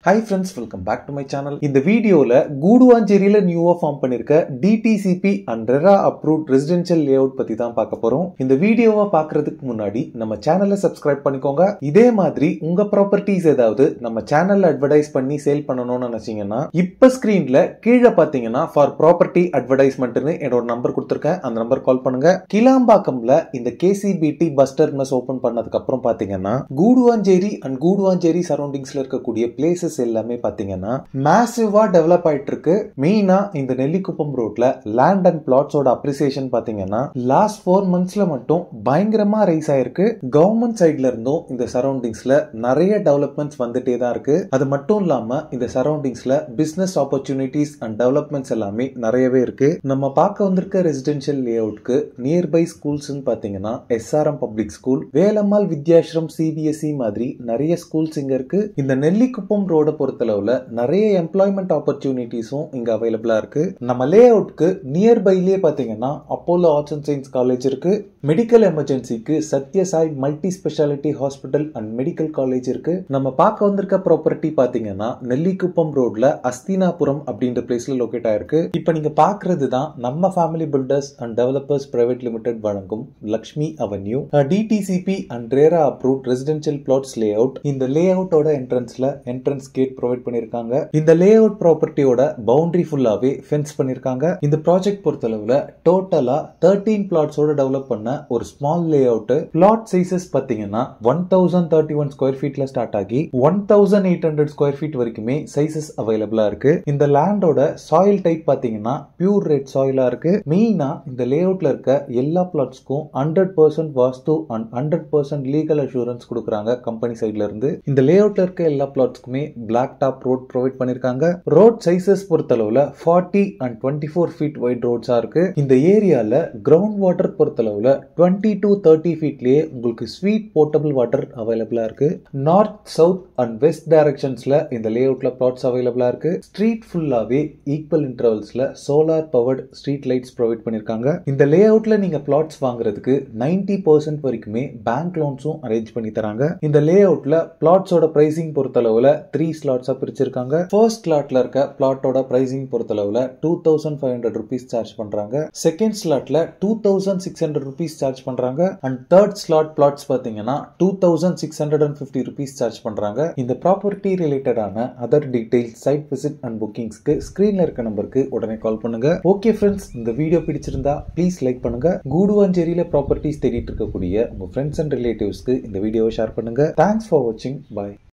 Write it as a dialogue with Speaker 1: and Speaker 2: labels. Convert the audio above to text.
Speaker 1: high friends welcome back to my channel இந்த வீடியோல கூடுவாஞ்சேரியில நியூவா ஃபார்ம் பண்ணிருக்க DTCP and RERA approved residential layout பத்தி தான் பார்க்க போறோம் இந்த வீடியோவை பார்க்கறதுக்கு முன்னாடி நம்ம சேனலை சப்ஸ்கிரைப் பண்ணிக்கோங்க இதே மாதிரி உங்க ப்ராப்பர்ட்டிஸ் ஏதாவது நம்ம சேனல்ல அட்வர்டைஸ் பண்ணி சேல் பண்ணணும்னு நினைச்சீங்கன்னா இப்ப ஸ்கிரீன்ல கீழே பாத்தீங்கன்னா ஃபார் ப்ராப்பர்ட்டி அட்வர்டைஸ்மெண்ட்னு என்னோட நம்பர் கொடுத்துருக்கேன் அந்த நம்பர் கால் பண்ணுங்க கிளாம்பாக்கம்ல இந்த கேசிபிடி பஸ் டெர்மினஸ் ஓபன் பண்ணதுக்கு அப்புறம் பாத்தீங்கன்னா கூடுவாஞ்சேரி அண்ட் கூடுவாஞ்சேரி சரௌண்டிங்ஸ்ல இருக்கக்கூடிய பிளேசஸ் எல்லாமே பாத்தீங்கன்னா மேசிவா டெவலப் ஆயிட்டு இருக்கு மெயினா இந்த நெல்லிக்குப்பம் ரோட்ல லேண்ட் அண்ட் பிளாட்ஸோட அப்ரிசியேஷன் பாத்தீங்கன்னா லாஸ்ட் ஃபோர் மந்த்ஸ்ல மட்டும் பயங்கரமா ரைஸ் ஆயிருக்கு கவர்மெண்ட் சைட்ல இருந்தும் இந்த சரௌண்டிங்ஸ்ல நிறைய டெவலப்மெண்ட்ஸ் வந்துட்டே தான் இருக்கு அது மட்டும் இல்லாம இந்த சரௌண்டிங்ஸ்ல பிசினஸ் ஆப்பர்ச்சுனிட்டிஸ் அண்ட் டெவலப்மெண்ட்ஸ் எல்லாமே நிறையவே இருக்கு நம்ம பார்க்க வந்திருக்க ரெசிடென்ஷியல் லேஅவுட்க்கு நியர்பை ஸ்கூல்ஸ் பாத்தீங்கன்னா SRM public school Velammal Vidyashram CBSE மாதிரி நிறைய ஸ்கூல்ஸ் இங்க இருக்கு இந்த நெல்லிக்குப்பம் ரோட பொறுத்தளவுல நிறைய எம்ப்ளாய்மெண்ட் ஆப்பர்ச்சுனிட்டிஸும் இங்க அவைலபிளா இருக்கு நம்ம லே அவுட்க்கு நியர்பைலேயே பாத்தீங்கன்னா Apollo arts and science college இருக்கு மெடிக்கல் எமர்ஜென்சிக்கு Sathyasai multi speciality hospital and medical college இருக்கு நம்ம பார்க்க வந்திருக்க ப்ராப்பர்ட்டி பாத்தீங்கன்னா நெல்லிக்குப்பம் ரோட்ல அஸ்தினாபுரம் அப்படின்ற பிளேஸ்ல லொகேட் ஆயிருக்கு இப்போ நீங்க பாக்குறது தான் நம்ம family builders and developers private limited வழங்கும் Lakshmi avenue DTCP and RERA approved residential plots layout இந்த லே அவுட்டோட என்ட்ரன்ஸ்ல என்ட்ரன்ஸ் கேட் ப்ரொவைட் பண்ணிருக்காங்க இந்த லே அவுட் ப்ராப்பர்ட்டியோட பவுண்டரி ஃபுல்லாவே ஃபென்ஸ் பண்ணிருக்காங்க இந்த ப்ராஜெக்ட் பொறுத்தளவுல டோட்டலா தேர்ட்டீன் பிளாட்ஸோட டெவலப் பண்ண ஒரு small layout plot sizes பாத்தீங்கன்னா one thousand thirty one square ஃபீட்ல ஸ்டார்ட் ஆகி one thousand eight hundred square feet வரைக்குமே சைசஸ் அவைலபிளா இருக்கு இந்த லேண்டோட சாயில் டைப் பாத்தீங்கன்னா பியூர் ரெட் சாயிலா இருக்கு மெயினா இந்த லே அவுட்ல இருக்க எல்லா பிளாட்ஸ்க்கும் hundred percent vastu and hundred percent legal assurance கொடுக்குறாங்க கம்பெனி சைட்ல இருந்து இந்த லே அவுட்ல இருக்க எல்லா பிளாட்ஸ்க்குமே பிளாக் டாப் ரோட் ப்ரொவைட் பண்ணிருக்காங்க ரோட் சைசஸ் பொறுத்தளவுல forty and twenty four feet wide ரோட்ஸா இருக்கு இந்த ஏரியால கிரவுண்ட் வாட்டர் பொறுத்தளவுல டுவெண்ட்டி டு தேர்ட்டி ஃபீட்லயே உங்களுக்கு ஸ்வீட் போர்ட்டபிள் வாட்டர் அவைலபிளா இருக்கு நார்த் சவுத் அண்ட் வெஸ்ட் டைரக்ஷன்ஸ்ல இந்த லே அவுட்ல பிளாட்ஸ் அவைலபிளா இருக்கு ஸ்ட்ரீட் ஃபுல்லாவே ஈக்குவல் இன்டர்வல்ஸ்ல solar powered street lights provide பண்ணிருக்காங்க இந்த லே அவுட்ல நீங்க பிளாட்ஸ் வாங்குறதுக்கு நைன்டி பர்சன்ட் வரைக்குமே பேங்க் லோன்ஸும் அரேஞ்ச் பண்ணி தராங்க இந்த லே அவுட்ல பிளாட்ஸோட பிரைசிங் பொறுத்தளவுல த்ரீ ஸ்லாட்ஸா பிரிச்சிருக்காங்க ஃபர்ஸ்ட் ஸ்லாட்ல இருக்க பிளாட்டோட பிரைசிங் பொறுத்தளவுல two thousand five hundred rupees charge பண்றாங்க செகண்ட் ஸ்லாட்ல two thousand six hundred rupees charge பண்றாங்க அண்ட் தேர்ட் ஸ்லாட் பிளாட்ஸ் பாத்தீங்கன்னா two thousand six hundred and fifty rupees charge பண்றாங்க இந்த ப்ராப்பர்ட்டி ரிலேட்டடான other details site visit and புக்கிங்ஸ்க்கு ஸ்கிரீன்ல இருக்க நம்பருக்கு உடனே கால் பண்ணுங்க ஓகே ஃப்ரெண்ட்ஸ் இந்த வீடியோ பிடிச்சிருந்தா ப்ளீஸ் லைக் பண்ணுங்க கூடுவாஞ்சேரியில ப்ராப்பர்ட்டிஸ் தேடிட்டு இருக்கக்கூடிய உங்க ஃப்ரெண்ட்ஸ் அண்ட் ரிலேட்டிவ்ஸ்க்கு இந்த வீடியோவை ஷேர் பண்ணுங்க தேங்க்ஸ் ஃபார் வாட்சிங் பாய்